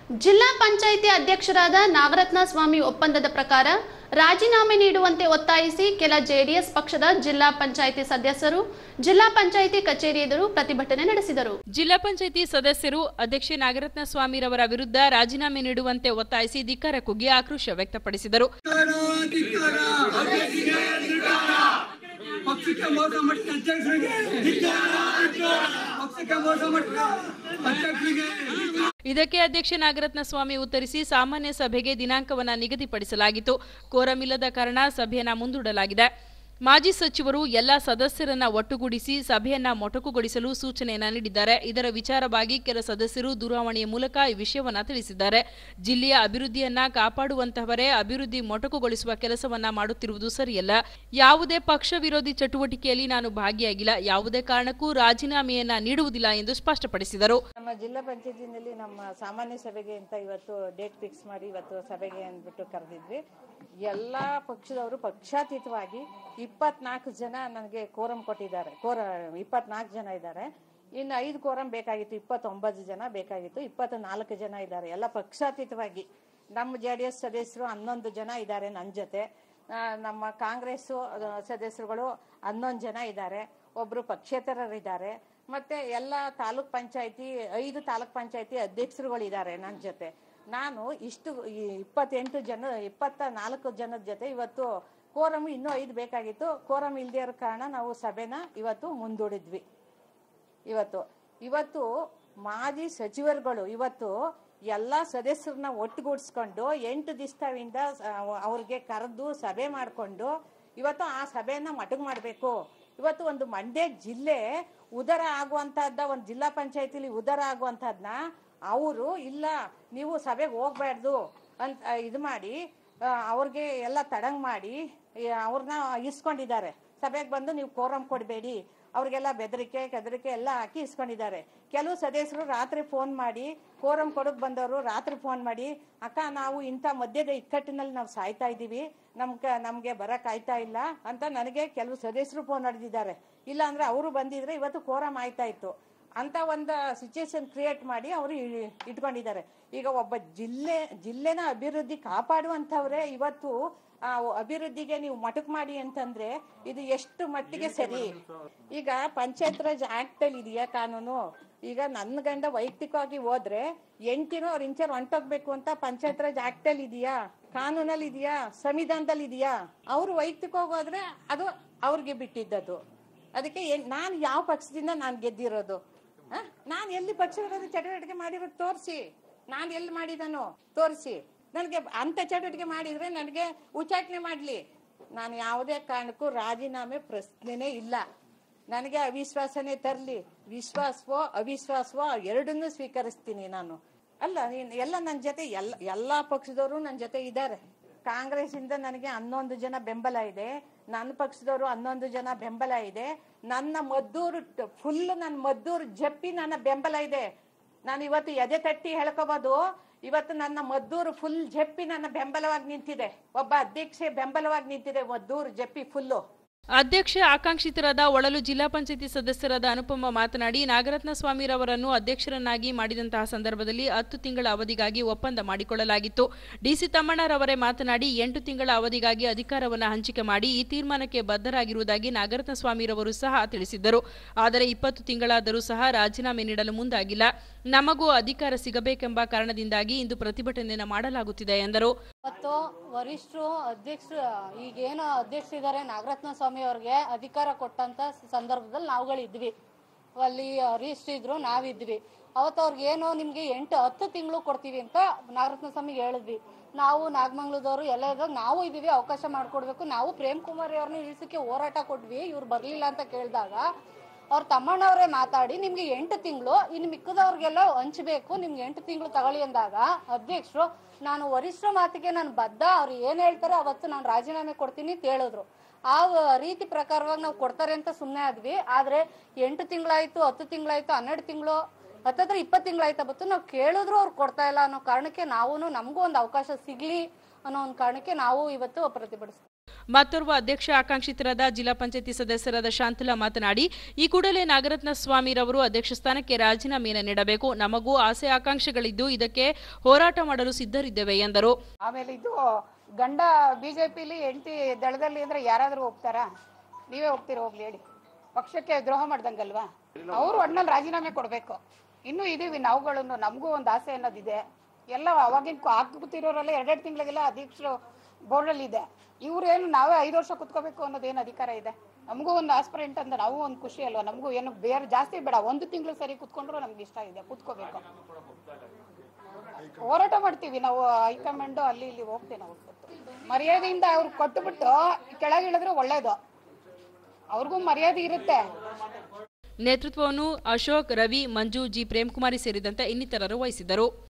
ಜಿಲ್ಲಾ ಪಂಚಾಯಿತಿ ಅಧ್ಯಕ್ಷರಾದ ನಾಗರತ್ನ ಸ್ವಾಮಿ ಒಪ್ಪಂದದ ಪ್ರಕಾರ ರಾಜೀನಾಮೆ ನೀಡುವಂತೆ ಒತ್ತಾಯಿಸಿ ಕೆಲ ಜೆಡಿಎಸ್ ಪಕ್ಷದ ಜಿಲ್ಲಾ ಪಂಚಾಯಿತಿ ಸದಸ್ಯರು ಜಿಲ್ಲಾ ಪಂಚಾಯಿತಿ ಕಚೇರಿ ಎದುರು ಪ್ರತಿಭಟನೆ ನಡೆಸಿದರು ಜಿಲ್ಲಾ ಪಂಚಾಯಿತಿ ಸದಸ್ಯರು ಅಧ್ಯಕ್ಷೆ ನಾಗರತ್ನ ಸ್ವಾಮಿರವರ ವಿರುದ್ಧ ರಾಜೀನಾಮೆ ನೀಡುವಂತೆ ಒತ್ತಾಯಿಸಿ ಧಿಕ್ಕಾರ ಕುಗ್ಗಿ ಆಕ್ರೋಶ ವ್ಯಕ್ತಪಡಿಸಿದರು ಪಕ್ಷಕ್ಕೆ ಮೋಸ ಮಾಡಿದ ಅಧ್ಯಕ್ಷರಿಗೆ ಪಕ್ಷಕ್ಕೆ ಮೋಸ ಮಾಡಿದ ಅಧ್ಯಕ್ಷರಿಗೆ ಇದಕ್ಕೆ ಅಧ್ಯಕ್ಷೆ ನಾಗರತ್ನ ಸ್ವಾಮಿ ಉತ್ತರಿಸಿ ಸಾಮಾನ್ಯ ಸಭೆಗೆ ದಿನಾಂಕವನ್ನ ನಿಗದಿಪಡಿಸಲಾಗಿತ್ತು ಕೋರಂ ಇಲ್ಲದ ಕಾರಣ ಸಭೆಯನ್ನ ಮುಂದೂಡಲಾಗಿದೆ ಮಾಜಿ ಸಚಿವರು ಎಲ್ಲ ಸದಸ್ಯರನ್ನ ಒಟ್ಟುಗೂಡಿಸಿ ಸಭೆಯನ್ನ ಮೊಟಕುಗೊಳಿಸಲು ಸೂಚನೆಯನ್ನ ನೀಡಿದ್ದಾರೆ ಇದರ ವಿಚಾರವಾಗಿ ಕೆಲ ಸದಸ್ಯರು ದೂರವಾಣಿಯ ಮೂಲಕ ಈ ವಿಷಯವನ್ನ ತಿಳಿಸಿದ್ದಾರೆ ಜಿಲ್ಲೆಯ ಅಭಿವೃದ್ಧಿಯನ್ನ ಕಾಪಾಡುವಂತಹವರೇ ಅಭಿವೃದ್ಧಿ ಮೊಟಕುಗೊಳಿಸುವ ಕೆಲಸವನ್ನ ಮಾಡುತ್ತಿರುವುದು ಸರಿಯಲ್ಲ ಯಾವುದೇ ಪಕ್ಷ ವಿರೋಧಿ ಚಟುವಟಿಕೆಯಲ್ಲಿ ನಾನು ಭಾಗಿಯಾಗಿಲ್ಲ ಯಾವುದೇ ಕಾರಣಕ್ಕೂ ರಾಜೀನಾಮೆಯನ್ನ ನೀಡುವುದಿಲ್ಲ ಎಂದು ಸ್ಪಷ್ಟಪಡಿಸಿದರು ನಮ್ಮ ಜಿಲ್ಲಾ ಪಂಚಾಯತಿನಲ್ಲಿ ನಮ್ಮ ಸಾಮಾನ್ಯ ಸಭೆಗೆ ಅಂತ ಇವತ್ತು ಡೇಟ್ ಫಿಕ್ಸ್ ಮಾಡಿ ಇವತ್ತು ಸಭೆಗೆ ಅಂದ್ಬಿಟ್ಟು ಕರೆದಿದ್ವಿ ಎಲ್ಲ ಪಕ್ಷದವರು ಪಕ್ಷಾತೀತವಾಗಿ ಇಪ್ಪತ್ನಾಲ್ಕು ಜನ ನನಗೆ ಕೋರಂ ಕೊಟ್ಟಿದ್ದಾರೆ ಕೋರ ಇಪ್ಪತ್ನಾಲ್ಕು ಜನ ಇದ್ದಾರೆ ಇನ್ನು ಐದು ಕೋರಂ ಬೇಕಾಗಿತ್ತು ಇಪ್ಪತ್ತೊಂಬತ್ತು ಜನ ಬೇಕಾಗಿತ್ತು ಇಪ್ಪತ್ತ ನಾಲ್ಕು ಜನ ಇದ್ದಾರೆ ಎಲ್ಲ ಪಕ್ಷಾತೀತವಾಗಿ ನಮ್ಮ ಜೆ ಡಿ ಎಸ್ ಸದಸ್ಯರು ಹನ್ನೊಂದು ಜನ ಇದ್ದಾರೆ ನನ್ನ ಜೊತೆ ಆ, ನಮ್ಮ ಕಾಂಗ್ರೆಸ್ ಸದಸ್ಯರುಗಳು ಹನ್ನೊಂದು ಜನ ಇದ್ದಾರೆ ಒಬ್ರು ಪಕ್ಷೇತರರಿದ್ದಾರೆ ಮತ್ತೆ ಎಲ್ಲ ತಾಲೂಕ್ ಪಂಚಾಯತಿ ಐದು ತಾಲೂಕ್ ಪಂಚಾಯತಿ ಅಧ್ಯಕ್ಷರುಗಳಿದ್ದಾರೆ ನನ್ನ ಜೊತೆ ನಾನು ಇಷ್ಟು ಈ ಇಪ್ಪತ್ತೆಂಟು ಜನ ಇಪ್ಪತ್ತ ನಾಲ್ಕು ಜನದ ಜೊತೆ ಇವತ್ತು ಕೋರಂ ಇನ್ನೂ ಐದು ಬೇಕಾಗಿತ್ತು ಕೋರಂ ಇಲ್ಲದೆ ಇರೋ ಕಾರಣ ನಾವು ಸಭೆನ ಇವತ್ತು ಮುಂದೂಡಿದ್ವಿ ಇವತ್ತು ಇವತ್ತು ಮಾಜಿ ಸಚಿವರುಗಳು ಇವತ್ತು ಎಲ್ಲ ಸದಸ್ಯರನ್ನ ಒಟ್ಟುಗೂಡಿಸ್ಕೊಂಡು ಎಂಟು ದಿವಸದಿಂದ ಅವ್ರಿಗೆ ಕರೆದು ಸಭೆ ಮಾಡಿಕೊಂಡು ಇವತ್ತು ಆ ಸಭೆಯನ್ನ ಮಟಗ್ ಮಾಡಬೇಕು ಇವತ್ತು ಒಂದು ಮಂಡ್ಯ ಜಿಲ್ಲೆ ಉದರ ಆಗುವಂತಹದ್ದ ಒಂದು ಜಿಲ್ಲಾ ಪಂಚಾಯತಿಲಿ ಉದರ ಆಗುವಂತಹದ್ನ ಅವರು ಇಲ್ಲ ನೀವು ಸಭೆಗೆ ಹೋಗ್ಬಾರ್ದು ಅಂತ ಇದು ಮಾಡಿ ಆ, ಅವ್ರಿಗೆ ಎಲ್ಲ ತಡಂಗ್ ಮಾಡಿ ಅವ್ರನ್ನ ಇಸ್ಕೊಂಡಿದ್ದಾರೆ ಸಭೆಗೆ ಬಂದು ನೀವು ಕೋರಂ ಕೊಡಬೇಡಿ ಅವ್ರಿಗೆಲ್ಲ ಬೆದರಿಕೆ ಕೆದರಿಕೆ ಎಲ್ಲ ಹಾಕಿ ಇಸ್ಕೊಂಡಿದ್ದಾರೆ ಕೆಲವು ಸದಸ್ಯರು ರಾತ್ರಿ ಫೋನ್ ಮಾಡಿ ಕೋರಂ ಕೊಡಕ್ ಬಂದವರು ರಾತ್ರಿ ಫೋನ್ ಮಾಡಿ ಅಕ್ಕ ನಾವು ಇಂಥ ಮಧ್ಯದ ಇಕ್ಕಟ್ಟಿನಲ್ಲಿ ನಾವು ಸಾಯ್ತಾ ಇದ್ದೀವಿ ನಮ್ಗ ನಮ್ಗೆ ಬರಕ್ ಆಯ್ತಾ ಇಲ್ಲ ಅಂತ ನನಗೆ ಕೆಲವು ಸದಸ್ಯರು ಫೋನ್ ನಡೆದಿದ್ದಾರೆ ಇಲ್ಲ ಅಂದ್ರೆ ಅವರು ಬಂದಿದ್ರೆ ಇವತ್ತು ಕೋರಂ ಆಯ್ತಾ ಇತ್ತು ಅಂತ ಒಂದು ಸಿಚುವೇಶನ್ ಕ್ರಿಯೇಟ್ ಮಾಡಿ ಅವರು ಇಟ್ಕೊಂಡಿದ್ದಾರೆ ಈಗ ಒಬ್ಬ ಜಿಲ್ಲೆ ಜಿಲ್ಲೆನ ಅಭಿವೃದ್ಧಿ ಕಾಪಾಡುವಂತವ್ರೆ ಇವತ್ತು ಆ ಅಭಿವೃದ್ಧಿಗೆ ನೀವು ಮಟಕ್ ಮಾಡಿ ಅಂತಂದ್ರೆ ಇದು ಎಷ್ಟು ಮಟ್ಟಿಗೆ ಸರಿ ಈಗ ಪಂಚಾಯತ್ ರಾಜ್ ಆಕ್ಟ್ ಅಲ್ಲಿ ಇದೆಯಾ ಕಾನೂನು ಈಗ ನನ್ನ ಗಂಡ ವೈಯಕ್ತಿಕವಾಗಿ ಹೋದ್ರೆ ಎಂಟಿನೂ ಅವ್ರ ಇಂಚರ್ ಹೊಂಟೋಗ್ಬೇಕು ಅಂತ ಪಂಚಾಯತ್ ರಾಜ್ ಆಕ್ಟ್ ಅಲ್ಲಿ ಇದೆಯಾ ಕಾನೂನಲ್ಲಿ ಇದೆಯಾ ಸಂವಿಧಾನದಲ್ಲಿ ಇದೆಯಾ ಅವ್ರು ವೈಯಕ್ತಿಕವಾಗಿ ಹೋದ್ರೆ ಅದು ಅವ್ರಿಗೆ ಬಿಟ್ಟಿದ್ದದು ಅದಕ್ಕೆ ಏನ್- ನಾನು ಯಾವ ಪಕ್ಷದಿಂದ ನಾನು ಗೆದ್ದಿರೋದು ನಾನು ಎಲ್ಲಿ ಪಕ್ಷ ವಿರೋಧಿ ಚಟುವಟಿಕೆ ಮಾಡಿರೋದು ತೋರಿಸಿ ನಾನು ಎಲ್ಲಿ ಮಾಡಿದನು ತೋರಿಸಿ ನನಗೆ ಅಂತ ಚಟುವಟಿಕೆ ಮಾಡಿದ್ರೆ ನನಗೆ ಉಚ್ಚಾಟನೆ ಮಾಡಲಿ ನಾನು ಯಾವುದೇ ಕಾರಣಕ್ಕೂ ರಾಜೀನಾಮೆ ಪ್ರಶ್ನೆನೇ ಇಲ್ಲ ನನಗೆ ಅವಿಶ್ವಾಸನೇ ತರಲಿ ವಿಶ್ವಾಸವೋ ಅವಿಶ್ವಾಸವೋ ಎರಡನ್ನೂ ಸ್ವೀಕರಿಸ್ತೀನಿ ನಾನು ಅಲ್ಲ ನೀನ್ ಎಲ್ಲ ನನ್ನ ಜೊತೆ ಎಲ್ಲ ಎಲ್ಲಾ ಪಕ್ಷದವರು ನನ್ನ ಜೊತೆ ಇದ್ದಾರೆ ಕಾಂಗ್ರೆಸ್ ಇಂದ ನನಗೆ ಹನ್ನೊಂದು ಜನ ಬೆಂಬಲ ಇದೆ ನನ್ನ ಪಕ್ಷದವರು ಹನ್ನೊಂದು ಜನ ಬೆಂಬಲ ಇದೆ ನನ್ನ ಮದ್ದೂರು ಫುಲ್ ನನ್ನ ಮದ್ದೂರು ಜಪ್ಪಿ ನನ್ನ ಬೆಂಬಲ ಇದೆ ನಾನು ಇವತ್ತು ಎದೆ ತಟ್ಟಿ ಹೇಳ್ಕೋಬಹುದು ಇವತ್ತು ನನ್ನ ಮದ್ದೂರು ಫುಲ್ ಜಪ್ಪಿ ನನ್ನ ಬೆಂಬಲವಾಗಿ ನಿಂತಿದೆ ಒಬ್ಬ ಅಧ್ಯಕ್ಷೆ ಬೆಂಬಲವಾಗಿ ನಿಂತಿದೆ ಮದ್ದೂರು ಜಪ್ಪಿ ಫುಲ್ಲು ಅಧ್ಯಕ್ಷ ಆಕಾಂಕ್ಷಿತರಾದ ಒಳಲು ಜಿಲ್ಲಾ ಪಂಚಾಯತಿ ಸದಸ್ಯರಾದ ಅನುಪಮ ಮಾತನಾಡಿ ನಾಗರತ್ನ ಸ್ವಾಮಿರವರನ್ನು ಅಧ್ಯಕ್ಷರನ್ನಾಗಿ ಮಾಡಿದಂತಹ ಸಂದರ್ಭದಲ್ಲಿ ಹತ್ತು ತಿಂಗಳ ಅವಧಿಗಾಗಿ ಒಪ್ಪಂದ ಮಾಡಿಕೊಳ್ಳಲಾಗಿತ್ತು ಡಿಸಿ ತಮ್ಮಣ್ಣರವರೇ ಮಾತನಾಡಿ ಎಂಟು ತಿಂಗಳ ಅವಧಿಗಾಗಿ ಅಧಿಕಾರವನ್ನು ಹಂಚಿಕೆ ಮಾಡಿ ಈ ತೀರ್ಮಾನಕ್ಕೆ ಬದ್ಧರಾಗಿರುವುದಾಗಿ ನಾಗರತ್ನ ಸ್ವಾಮಿರವರು ಸಹ ತಿಳಿಸಿದ್ದರು ಆದರೆ ಇಪ್ಪತ್ತು ತಿಂಗಳಾದರೂ ಸಹ ರಾಜೀನಾಮೆ ನೀಡಲು ಮುಂದಾಗಿಲ್ಲ ನಮಗೂ ಅಧಿಕಾರ ಸಿಗಬೇಕೆಂಬ ಕಾರಣದಿಂದಾಗಿ ಇಂದು ಪ್ರತಿಭಟನೆಯನ್ನು ಮಾಡಲಾಗುತ್ತಿದೆ ಎಂದರು ಮತ್ತು ವರಿಷ್ಠರು ಅಧ್ಯಕ್ಷರು ಈಗೇನು ಅಧ್ಯಕ್ಷರಿದ್ದಾರೆ ನಾಗರತ್ನ ಸ್ವಾಮಿ ಅವ್ರಿಗೆ ಅಧಿಕಾರ ಕೊಟ್ಟಂತ ಸಂದರ್ಭದಲ್ಲಿ ನಾವುಗಳಿದ್ವಿ ಅಲ್ಲಿ ವರಿಷ್ಠರು ಇದ್ರು ನಾವಿದ್ವಿ ಅವತ್ತು ಅವ್ರಿಗೆ ಏನು ನಿಮ್ಗೆ ಎಂಟು ಹತ್ತು ತಿಂಗಳು ಕೊಡ್ತೀವಿ ಅಂತ ನಾಗರತ್ನ ಸ್ವಾಮಿಗೆ ಹೇಳಿದ್ವಿ ನಾವು ನಾಗಮಂಗ್ಲದವರು ಎಲ್ಲ ಇದ್ದಾಗ ನಾವು ಇದೀವಿ ಅವಕಾಶ ಮಾಡ್ಕೊಡ್ಬೇಕು ನಾವು ಪ್ರೇಮ್ ಕುಮಾರ್ ಅವ್ರನ್ನ ಇಳಿಸಕ್ಕೆ ಹೋರಾಟ ಕೊಟ್ವಿ ಇವ್ರು ಬರ್ಲಿಲ್ಲ ಅಂತ ಕೇಳಿದಾಗ ಅವ್ರ ತಮ್ಮಣ್ಣವರೇ ಮಾತಾಡಿ ನಿಮ್ಗೆ ಎಂಟು ತಿಂಗಳು ಇನ್ನು ಮಿಕ್ಕದವ್ರಿಗೆಲ್ಲ ಹಂಚಬೇಕು ನಿಮ್ಗೆ ಎಂಟು ತಿಂಗಳು ತಗೊಳ್ಳಿ ಅಂದಾಗ ಅಧ್ಯಕ್ಷರು ನಾನು ವರಿಷ್ಠರ ಮಾತಿಗೆ ನಾನು ಬದ್ಧ ಅವ್ರು ಏನ್ ಹೇಳ್ತಾರೆ ಅವತ್ತು ನಾನು ರಾಜೀನಾಮೆ ಕೊಡ್ತೀನಿ ಅಂತ ಹೇಳಿದ್ರು ಆ ವ- ರೀತಿ ಪ್ರಕಾರವಾಗಿ ನಾವು ಕೊಡ್ತಾರೆ ಅಂತ ಸುಮ್ಮನೆ ಆದ್ವಿ ಆದ್ರೆ ಎಂಟು ತಿಂಗಳಾಯ್ತು ಹತ್ತು ತಿಂಗಳಾಯ್ತು ಹನ್ನೆರಡು ತಿಂಗಳು ಹತ್ತತ್ರ ಇಪ್ಪತ್ತು ತಿಂಗಳಾಯ್ತಾ ಬತ್ತು ನಾವು ಕೇಳಿದ್ರು ಅವ್ರು ಕೊಡ್ತಾ ಇಲ್ಲ ಅನ್ನೋ ಕಾರಣಕ್ಕೆ ನಾವು ನಮಗೂ ಒಂದು ಅವಕಾಶ ಸಿಗ್ಲಿ ಅನ್ನೋ ಒಂದು ಕಾರಣಕ್ಕೆ ನಾವು ಇವತ್ತು ಪ್ರತಿಭಟಿಸ್ತೀವಿ ಮತ್ತೋರ್ವ ಅಧ್ಯಕ್ಷ ಆಕಾಂಕ್ಷಿತರಾದ ಜಿಲ್ಲಾ ಪಂಚಾಯತಿ ಸದಸ್ಯರಾದ ಶಾಂತಲಾ ಮಾತನಾಡಿ ಈ ಕೂಡಲೇ ನಾಗರತ್ನ ಸ್ವಾಮಿರವರು ಅಧ್ಯಕ್ಷ ಸ್ಥಾನಕ್ಕೆ ರಾಜೀನಾಮೆಯನ್ನು ನೀಡಬೇಕು ನಮಗೂ ಆಸೆ ಆಕಾಂಕ್ಷೆಗಳಿದ್ದು ಇದಕ್ಕೆ ಹೋರಾಟ ಮಾಡಲು ಸಿದ್ಧರಿದ್ದೇವೆ ಎಂದರು ಆಮೇಲೆ ಇದು ಗಂಡ ಬಿಜೆಪಿಲಿ ಹೆಂಡತಿ ದಳದಲ್ಲಿ ಅಂದ್ರೆ ಯಾರಾದ್ರೂ ಹೋಗ್ತಾರಾ ನೀವೇ ಹೋಗ್ತೀರಾ ಹೋಗ್ಲಿ ಹೇಳಿ ಪಕ್ಷಕ್ಕೆ ದ್ರೋಹ ಮಾಡ್ದಂಗಲ್ವಾ ಅವರು ಒಟ್ನಲ್ಲಿ ರಾಜೀನಾಮೆ ಕೊಡಬೇಕು ಇನ್ನೂ ಇದೀವಿ ನಾವುಗಳನ್ನು ನಮಗೂ ಒಂದು ಆಸೆ ಅನ್ನೋದಿದೆ ಎಲ್ಲ ಅವಾಗಿನ ಹಾಕ್ಬಿಟ್ಟಿರೋರೆಲ್ಲ ಎರಡೆರಡು ತಿಂಗಳಿಗೆಲ್ಲ ಅಧ್ಯಕ್ಷರು ಬೋರ್ಡಲ್ಲಿ ಇದೆ ಇವ್ರೇನು ನಾವೇ ಐದು ವರ್ಷ ಕುತ್ಕೋಬೇಕು ಅನ್ನೋದೇನು ಅಧಿಕಾರ ಇದೆ ನಮಗೂ ಒಂದು ಆಸ್ಪರೆಂಟ್ ಅಂತ ನಾವು ಒಂದು ಖುಷಿ ಅಲ್ವಾ ನಮಗೂ ಏನು ಬೇರೆ ಜಾಸ್ತಿ ಬೇಡ ಒಂದು ತಿಂಗಳು ಸರಿ ಕುತ್ಕೊಂಡ್ರು ನಮ್ಗೆ ಇಷ್ಟ ಇದೆ ಕುತ್ಕೋಬೇಕು ಹೋರಾಟ ಮಾಡ್ತೀವಿ ನಾವು ಹೈಕಮಾಂಡ್ ಅಲ್ಲಿ ಇಲ್ಲಿ ಹೋಗ್ತೀವಿ ನಾವು ಮರ್ಯಾದೆಯಿಂದ ಅವ್ರು ಕೊಟ್ಟುಬಿಟ್ಟು ಕೆಳಗಿಳಿದ್ರೆ ಒಳ್ಳೇದು ಅವ್ರಿಗೂ ಮರ್ಯಾದೆ ಇರುತ್ತೆ ನೇತೃತ್ವವನ್ನು ಅಶೋಕ್ ರವಿ ಮಂಜು ಜಿ ಪ್ರೇಮ್ಕುಮಾರಿ ಸೇರಿದಂತೆ ಇನ್ನಿತರರು ವಹಿಸಿದ್ದರು